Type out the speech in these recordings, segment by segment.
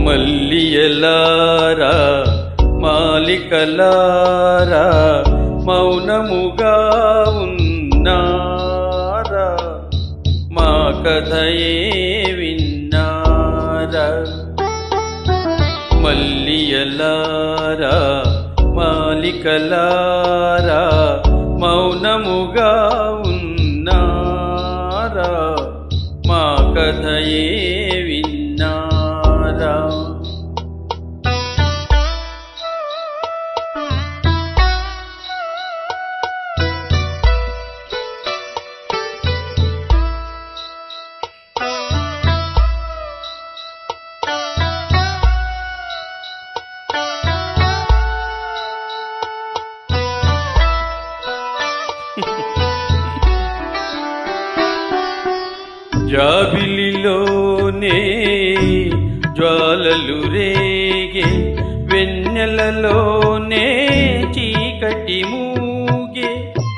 మల్లియలారా మాలికలారా మౌనముగా ఉన్నారా మా కథయే విన్నారా మల్లియలారా మాలికలారా మౌనముగా ఉన్నారా మా కథయే విన్నారా జాబిలిలోనే జ్వాలలు రేగే వెన్నెలలోనే చీకటి మూగే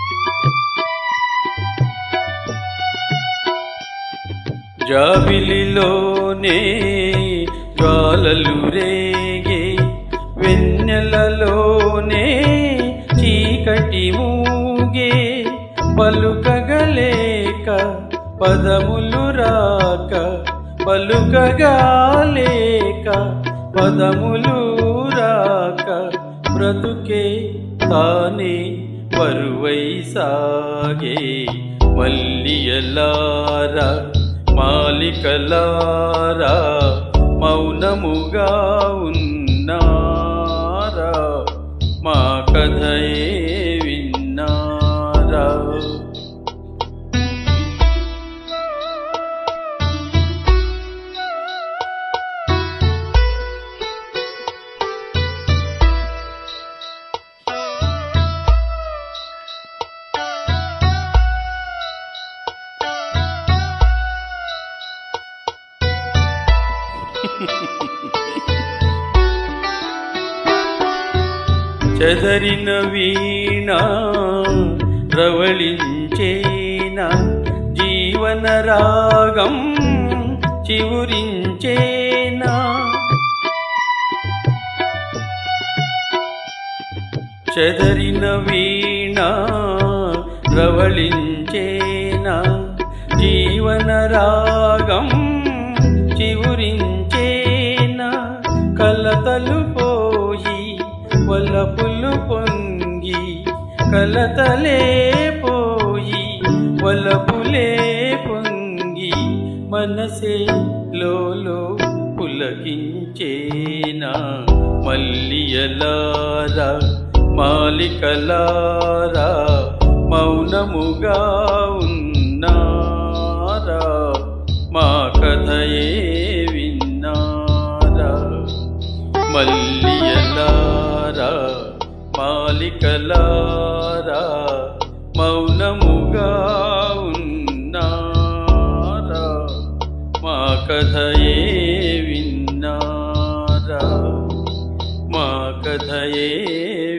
జాబిలిలోనే జ్వాలలు రేగే వెన్నెలలోనే చీకటి మూగే పలుకగలేక పదములు రాక పలుకగాలేక పదములు రాక బ్రతుకే తానే పరువై సాగే మల్లియలారా మాలికలారా మౌనముగా ఉన్నారా మా కథయే విన్నారా చెదరిన వీణ రవళించేన జీవన రాగం చివురించేనా చెదరిన వీణ రవళించేనా జీవన రాగం చివురించేనా కలతలు పోయి వలపులు పొంగి కలతలే పోయి వలపులే పొంగి మనసే లోలో పులకించేనా మల్లియలారా మాలికలారా మౌనముగా ఉన్నారా మా కథయే విన్నారా మల్లియలారా మాలికలారా మౌనముగా ఉన్నారా మా కథయే విన్నారా మా కథయే